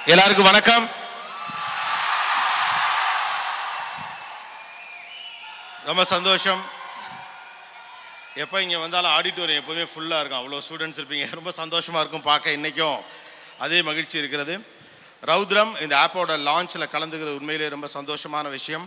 எல்லாருக்கும் வணக்கம் ரொம்ப சந்தோஷம் எப்போ இங்கே வந்தாலும் ஆடிட்டோரியம் எப்போவுமே ஃபுல்லாக இருக்கும் அவ்வளோ ஸ்டூடெண்ட்ஸ் இருப்பீங்க ரொம்ப சந்தோஷமாக இருக்கும் பார்க்க இன்றைக்கும் அதே மகிழ்ச்சி இருக்கிறது ரௌத்ரம் இந்த ஆப்போட லான்ச்சில் கலந்துக்கிறது உண்மையிலே ரொம்ப சந்தோஷமான விஷயம்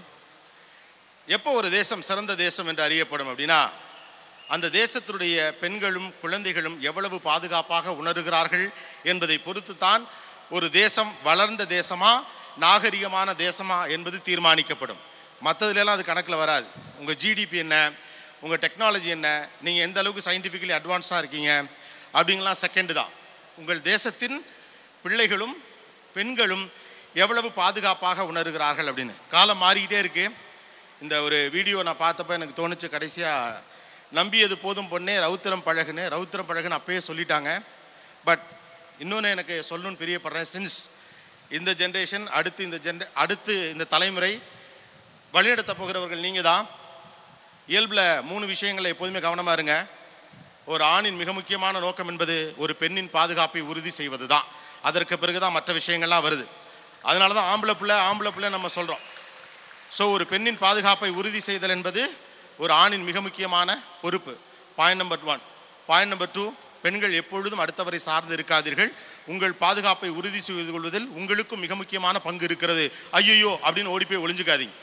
எப்போ ஒரு தேசம் சிறந்த தேசம் என்று அறியப்படும் அப்படின்னா அந்த தேசத்தினுடைய பெண்களும் குழந்தைகளும் எவ்வளவு பாதுகாப்பாக உணர்கிறார்கள் என்பதை பொறுத்து தான் ஒரு தேசம் வளர்ந்த தேசமா நாகரிகமான தேசமா என்பது தீர்மானிக்கப்படும் மற்றதுலலாம் அது கணக்கில் வராது உங்கள் ஜிடிபி என்ன உங்கள் டெக்னாலஜி என்ன நீங்கள் எந்த அளவுக்கு சயின்டிஃபிக்கலி அட்வான்ஸாக இருக்கீங்க அப்படிங்கலாம் செகண்டு தான் உங்கள் தேசத்தின் பிள்ளைகளும் பெண்களும் எவ்வளவு பாதுகாப்பாக உணர்கிறார்கள் அப்படின்னு காலம் மாறிக்கிட்டே இருக்குது இந்த ஒரு வீடியோ நான் பார்த்தப்ப எனக்கு தோணுச்சு கடைசியாக நம்பியது போதும் பொண்ணே ரவுத்திரம் பழகுன்னு ரவுத்திரம் பழகுன்னு அப்பயே சொல்லிட்டாங்க பட் இன்னொன்று எனக்கு சொல்லணும்னு பிரியப்படுறேன் சின்ஸ் இந்த ஜென்ரேஷன் அடுத்து இந்த ஜென்ர அடுத்து இந்த தலைமுறை வழிநடத்த போகிறவர்கள் நீங்கள் தான் இயல்பில் மூணு விஷயங்களை எப்போதுமே கவனமாக இருங்க ஒரு ஆணின் மிக முக்கியமான நோக்கம் என்பது ஒரு பெண்ணின் பாதுகாப்பை உறுதி செய்வது தான் அதற்கு பிறகு தான் மற்ற விஷயங்கள்லாம் வருது அதனால தான் ஆம்பளை பிள்ளை ஆம்பளை பிள்ளை நம்ம சொல்கிறோம் ஸோ ஒரு பெண்ணின் பாதுகாப்பை உறுதி செய்தல் என்பது ஒரு ஆணின் மிக முக்கியமான பொறுப்பு point number one point number two பெண்கள் எப்பொழுதும் அடுத்தவரை சார்ந்து இருக்காதீர்கள் உங்கள் பாதுகாப்பை உறுதி செய்து கொள்வதில் உங்களுக்கும் மிக முக்கியமான பங்கு இருக்கிறது ஐயோ அப்படின்னு ஓடி போய் ஒளிஞ்சுக்காதீங்க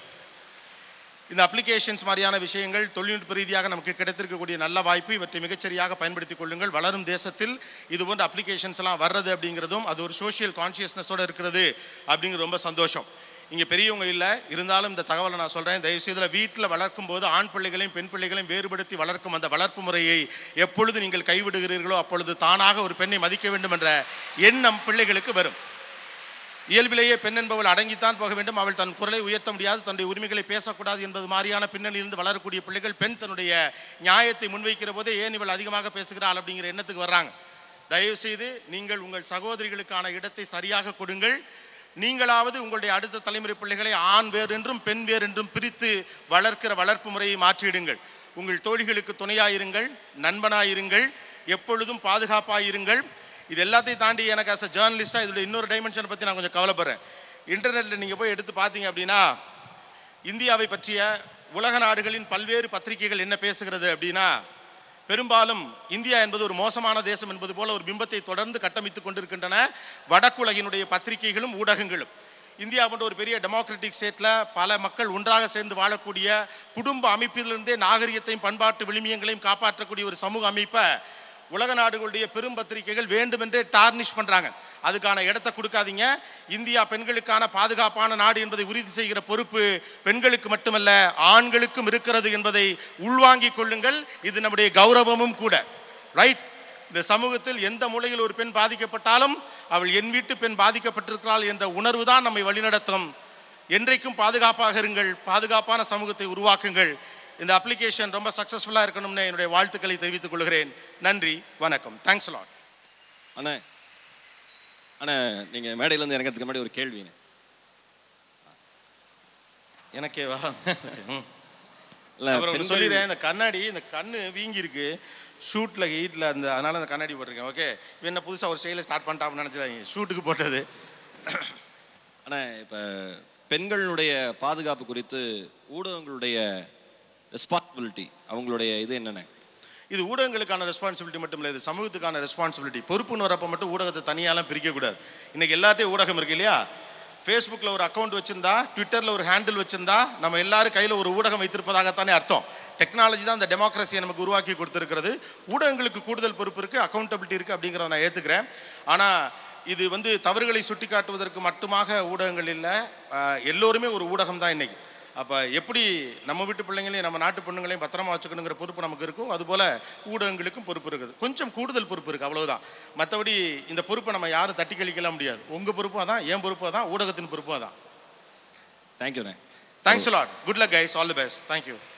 இந்த அப்ளிகேஷன்ஸ் மாதிரியான விஷயங்கள் தொழில்நுட்ப ரீதியாக நமக்கு கிடைத்திருக்கக்கூடிய நல்ல வாய்ப்பு இவற்றை மிகச்சரியாக பயன்படுத்திக் கொள்ளுங்கள் வளரும் தேசத்தில் இது போன்ற அப்ளிகேஷன்ஸ் எல்லாம் வர்றது அப்படிங்கிறதும் அது ஒரு சோஷியல் கான்ஷியஸ்னஸோடு இருக்கிறது அப்படிங்கிறது ரொம்ப சந்தோஷம் இங்கே பெரியவங்க இல்லை இருந்தாலும் இந்த தகவலை நான் சொல்கிறேன் தயவுசெய்து வீட்டில் வளர்க்கும் போது ஆண் பிள்ளைகளையும் பெண் பிள்ளைகளையும் வேறுபடுத்தி வளர்க்கும் அந்த வளர்ப்பு முறையை எப்பொழுது நீங்கள் கைவிடுகிறீர்களோ அப்பொழுது தானாக ஒரு பெண்ணை மதிக்க வேண்டும் என்ற எண்ணம் பிள்ளைகளுக்கு வரும் இயல்பிலேயே பெண் என்பவள் அடங்கித்தான் போக வேண்டும் அவள் தன் குரலை உயர்த்த முடியாது தன்னுடைய உரிமைகளை பேசக்கூடாது என்பது மாதிரியான பின்னணியிலிருந்து வளரக்கூடிய பிள்ளைகள் பெண் தன்னுடைய நியாயத்தை முன்வைக்கிற போதே ஏன் இவள் அதிகமாக பேசுகிறாள் அப்படிங்கிற எண்ணத்துக்கு வர்றாங்க தயவு செய்து நீங்கள் உங்கள் சகோதரிகளுக்கான இடத்தை சரியாக கொடுங்கள் நீங்களாவது உங்களுடைய அடுத்த தலைமுறை பிள்ளைகளை ஆண் வேறு என்றும் பெண் வேறு என்றும் பிரித்து வளர்க்கிற வளர்ப்பு முறையை மாற்றிடுங்கள் உங்கள் தோழிகளுக்கு துணையாயிருங்கள் நண்பனாயிருங்கள் எப்பொழுதும் பாதுகாப்பாயிருங்கள் இது எல்லாத்தையும் தாண்டி எனக்கு அஸ் அ ஜேர்னலிஸ்டாக இதோட இன்னொரு டைமென்ஷனை பற்றி நான் கொஞ்சம் கவலைப்படுறேன் இன்டர்நெட்டில் நீங்கள் போய் எடுத்து பார்த்தீங்க அப்படின்னா இந்தியாவை பற்றிய உலக நாடுகளின் பல்வேறு பத்திரிகைகள் என்ன பேசுகிறது அப்படின்னா பெரும்பாலும் இந்தியா என்பது ஒரு மோசமான தேசம் என்பது போல ஒரு பிம்பத்தை தொடர்ந்து கட்டமைத்துக் கொண்டிருக்கின்றன வடக்குலகினுடைய பத்திரிகைகளும் ஊடகங்களும் இந்தியா போன்ற ஒரு பெரிய டெமோக்ராட்டிக் ஸ்டேட்டில் பல மக்கள் ஒன்றாக சேர்ந்து வாழக்கூடிய குடும்ப அமைப்பிலிருந்தே நாகரிகத்தையும் பண்பாட்டு விளிமியங்களையும் காப்பாற்றக்கூடிய ஒரு சமூக அமைப்பை உலக நாடுகளுடைய பெரும் பத்திரிகைகள் வேண்டுமென்றே டார்னிஷ் பண்ணுறாங்க அதுக்கான இடத்த கொடுக்காதீங்க இந்தியா பெண்களுக்கான பாதுகாப்பான நாடு என்பதை உறுதி செய்கிற பொறுப்பு பெண்களுக்கு மட்டுமல்ல ஆண்களுக்கும் இருக்கிறது என்பதை உள்வாங்கிக் கொள்ளுங்கள் இது நம்முடைய கௌரவமும் கூட ரைட் இந்த சமூகத்தில் எந்த மூலையில் ஒரு பெண் பாதிக்கப்பட்டாலும் அவள் என் வீட்டு பெண் பாதிக்கப்பட்டிருக்கிறாள் என்ற உணர்வு தான் நம்மை வழிநடத்தும் என்றைக்கும் பாதுகாப்பாக இருங்கள் பாதுகாப்பான சமூகத்தை உருவாக்குங்கள் இந்த அப்ளிகேஷன் ரொம்ப சக்ஸஸ்ஃபுல்லாக இருக்கணும்னு என்னுடைய வாழ்த்துக்களை தெரிவித்துக் கொள்கிறேன் நன்றி வணக்கம் தேங்க்ஸ் லாட் அண்ணே அண்ணே நீங்கள் மேடையிலேருந்து இறங்கிறதுக்கு முன்னாடி ஒரு கேள்விண்ணே எனக்கேவா இல்லை அப்புறம் ஒண்ணு சொல்லிடுறேன் இந்த கண்ணாடி இந்த கண்ணு வீங்கி இருக்கு ஷூட்டில் ஹீட்டில் அந்த அதனால அந்த கண்ணாடி போட்டிருக்கேன் ஓகே என்ன புதுசாக ஒரு ஸ்டைலில் ஸ்டார்ட் பண்ணிட்டான்னு நினச்சிடாங்க ஷூட்டுக்கு போட்டது அண்ணே இப்போ பெண்களுடைய பாதுகாப்பு குறித்து ஊடகங்களுடைய ரெஸ்பான்சிபிலிட்டி அவங்களுடைய இது என்னண்ணே இது ஊடகங்களுக்கான ரெஸ்பான்சிபிலிட்டி மட்டும் இல்லை இது சமூகத்துக்கான ரெஸ்பான்சிபிலிட்டி பொறுப்புன்னு வரப்போ மட்டும் ஊடகத்தை தனியாலாம் பிரிக்கக்கூடாது இன்னைக்கு எல்லாத்தையும் ஊடகம் இருக்கு இல்லையா ஃபேஸ்புக்கில் ஒரு அக்கௌண்ட் வச்சிருந்தா ட்விட்டரில் ஒரு ஹேண்டில் வச்சிருந்தா நம்ம எல்லாரும் கையில் ஒரு ஊடகம் வைத்திருப்பதாகத்தானே அர்த்தம் டெக்னாலஜி தான் அந்த டெமோக்ரஸியை நமக்கு உருவாக்கி கொடுத்துருக்கிறது ஊடகங்களுக்கு கூடுதல் பொறுப்பு இருக்குது அக்கௌண்டபிலிட்டி இருக்குது அப்படிங்கிறத நான் ஏற்றுக்கிறேன் ஆனால் இது வந்து தவறுகளை சுட்டி காட்டுவதற்கு மட்டுமாக ஊடகங்கள் இல்லை ஆஹ் எல்லோருமே ஒரு ஊடகம் தான் இன்னைக்கு அப்போ எப்படி நம்ம வீட்டு பிள்ளைங்களையும் நம்ம நாட்டு பொண்ணுங்களையும் பத்திரமா வச்சுக்கணுங்கிற பொறுப்பு நமக்கு இருக்கும் அதுபோல் ஊடகங்களுக்கும் பொறுப்பு இருக்குது கொஞ்சம் கூடுதல் பொறுப்பு இருக்குது அவ்வளவுதான் மற்றபடி இந்த பொறுப்பை நம்ம யாரும் தட்டி கழிக்கலாம் முடியாது உங்கள் பொறுப்பாக தான் என் பொறுப்பாக தான் ஊடகத்தின் பொறுப்பாக தான் தேங்க்யூண்ணே thanks lot good luck guys all the best thank you